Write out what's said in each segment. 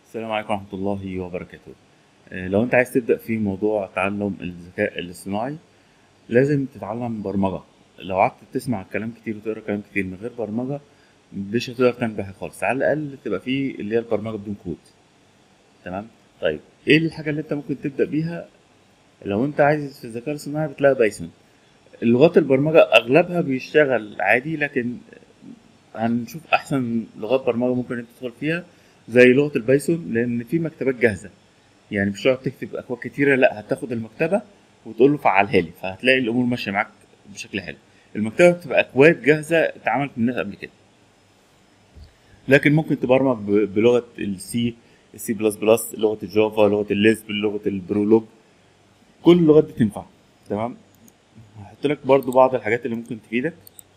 السلام عليكم ورحمة الله وبركاته آه، لو انت عايز تبدأ في موضوع تعلم الذكاء الاصطناعي لازم تتعلم برمجة لو قعدت تسمع كلام كتير وتقرا كلام كتير من غير برمجة مش هتقدر تعمل بيها خالص على الأقل تبقى في اللي هي البرمجة بدون كود تمام طيب ايه الحاجة اللي انت ممكن تبدأ بيها لو انت عايز في الذكاء الاصطناعي بتلاقي بايثون لغات البرمجة أغلبها بيشتغل عادي لكن هنشوف أحسن لغات برمجة ممكن انت تدخل فيها زي لغة البايثون لأن في مكتبات جاهزة يعني مش هتقعد تكتب أكواد كتيرة لا هتاخد المكتبة وتقول له فعلها لي فهتلاقي الأمور ماشية معاك بشكل حلو المكتبة بتبقى أكواد جاهزة اتعملت من الناس قبل كده لكن ممكن تبرمج ب- بلغة السي السي بلس بلس لغة الجافا لغة الليسب لغة البرولوج كل اللغات دي تنفع تمام هحط لك برضو بعض الحاجات اللي ممكن تفيدك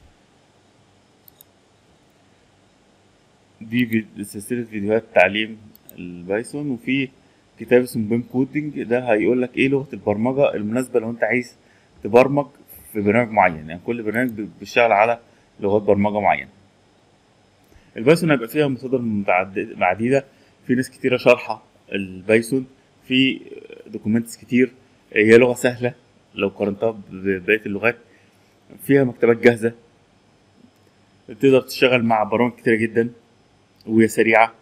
دي في- سلسلة فيديوهات تعليم البايثون وفي كتاب اسمه بيم كودنج ده هيقول لك ايه لغة البرمجة المناسبة لو انت عايز تبرمج في برنامج معين يعني كل برنامج بي- بيشتغل على لغات برمجة معينة البايثون هيبقى فيها مصادر متعددة عديدة في ناس كتيرة شارحة البايثون في دوكيومنتس كتير هي لغة سهلة لو قارنتها ببقية اللغات فيها مكتبات جاهزة تقدر تشتغل مع برامج كتيرة جدا وهي سريعة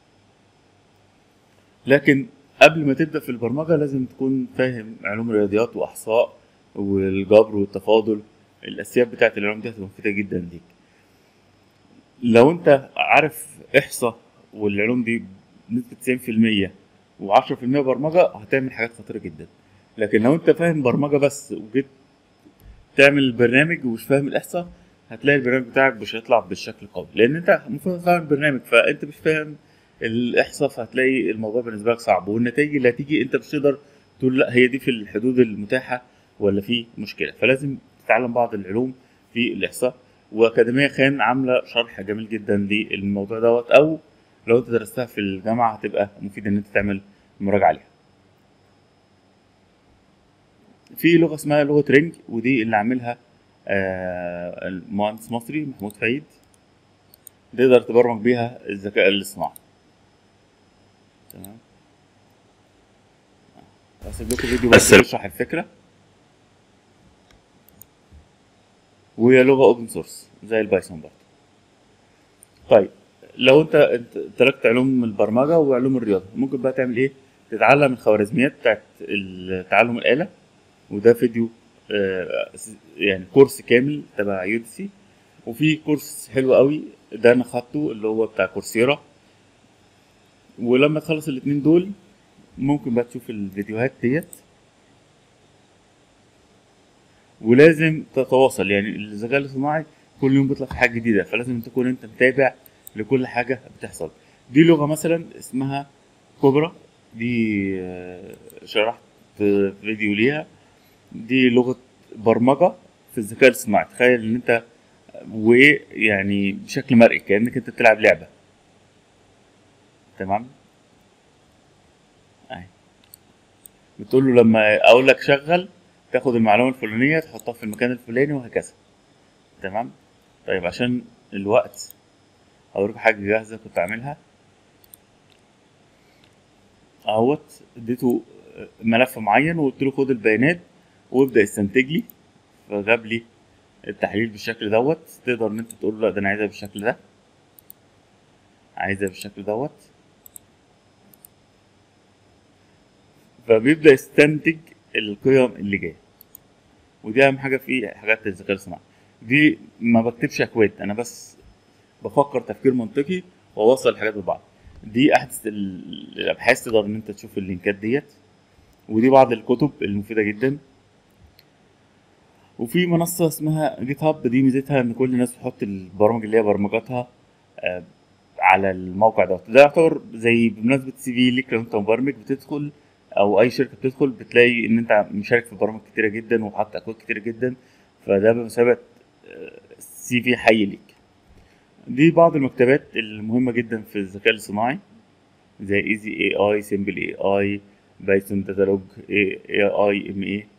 لكن قبل ما تبدأ في البرمجة لازم تكون فاهم علوم الرياضيات وأحصاء والجبر والتفاضل الأساسيات بتاعت العلوم دي هتبقى مفيدة جدا ليك لو أنت عارف إحصاء والعلوم دي بنسبة تسعين في المية وعشرة في المية برمجة هتعمل حاجات خطيرة جدا لكن لو أنت فاهم برمجة بس وجيت تعمل البرنامج ومش فاهم الإحصاء هتلاقي البرنامج بتاعك مش هيطلع بالشكل القوي لأن أنت المفروض فاهم البرنامج فأنت مش فاهم الاحصاء فهتلاقي الموضوع بالنسبه لك صعب والنتائج اللي هتيجي انت مش تقدر تقول لا هي دي في الحدود المتاحه ولا في مشكله فلازم تتعلم بعض العلوم في الاحصاء واكاديميه خان عامله شرح جميل جدا للموضوع دوت او لو انت درستها في الجامعه هتبقى مفيد ان انت تعمل مراجعه عليها في لغه اسمها لغه رينج ودي اللي عاملها آه، المهندس مصري محمود فايد تقدر تبرمج بيها الذكاء الاصطناعي تمام هسيب لكم فيديو بس السلام. يشرح الفكره وهي لغه اوبن سورس زي البايثون برضه طيب لو انت انت تركت علوم البرمجه وعلوم الرياضه ممكن بقى تعمل ايه تتعلم الخوارزميات بتاعت ال- تعلم الاله وده فيديو آه، يعني كورس كامل تبع يودسي وفي كورس حلو قوي ده انا خدته اللي هو بتاع كورسيرا ولما تخلص الاتنين دول ممكن بقى تشوف الفيديوهات ديت ولازم تتواصل يعني الذكاء الاصطناعي كل يوم بيطلع في حاجه جديده فلازم تكون انت متابع لكل حاجه بتحصل دي لغه مثلا اسمها كوبرا دي آه، شرحت فيديو ليها دي لغه برمجه في الذكاء الاصطناعي تخيل ان انت وايه يعني بشكل مرئي كانك انت بتلعب لعبه تمام اهي بتقول له لما اقول لك شغل تاخد المعلومه الفلانيه تحطها في المكان الفلاني وهكذا تمام طيب عشان الوقت اوريك حاجه جاهزه كنت عاملها اهوت اديته ملف معين وقلت له خد البيانات وابدا استنتج لي فجاب لي التحليل بالشكل دوت تقدر ان انت تقول له لا ده انا عايزها بالشكل ده عايزها بالشكل دوت فبيبدا يستنتج القيم اللي جايه ودي اهم حاجه في حاجات الذكاء الصناعي دي ما بكتبش اكواد انا بس بفكر تفكير منطقي واوصل الحاجات ببعض دي احدث ال- الابحاث تقدر ان انت تشوف اللينكات ديت ودي بعض الكتب المفيده جدا وفي منصه اسمها جيت هاب دي ميزتها ان كل الناس بتحط البرامج اللي هي برمجتها آه، على الموقع دوت ده يعتبر زي بمناسبه سي في ليك لو انت مبرمج بتدخل او اي شركه بتدخل بتلاقي ان انت مشارك في برامج كتيره جدا وحاطط اكواد كتيره جدا فده بمثابه سي في حي ليك دي بعض المكتبات المهمه جدا في الذكاء الاصطناعي زي ايزي اي اي سيمبل اي اي بايثون داتالوج اي اي ام اي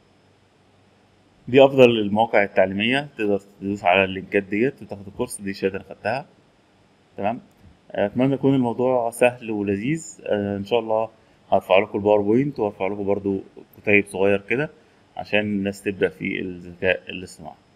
دي افضل المواقع التعليميه تقدر تدوس على اللينكات ديت وتاخد الكورس دي شهاده انا خدتها تمام اتمنى يكون الموضوع سهل ولذيذ آه، ان شاء الله هرفع لكم الباوربوينت وهرفع لكم برضو كتيب صغير كده عشان الناس تبدأ في الذكاء الاصطناعي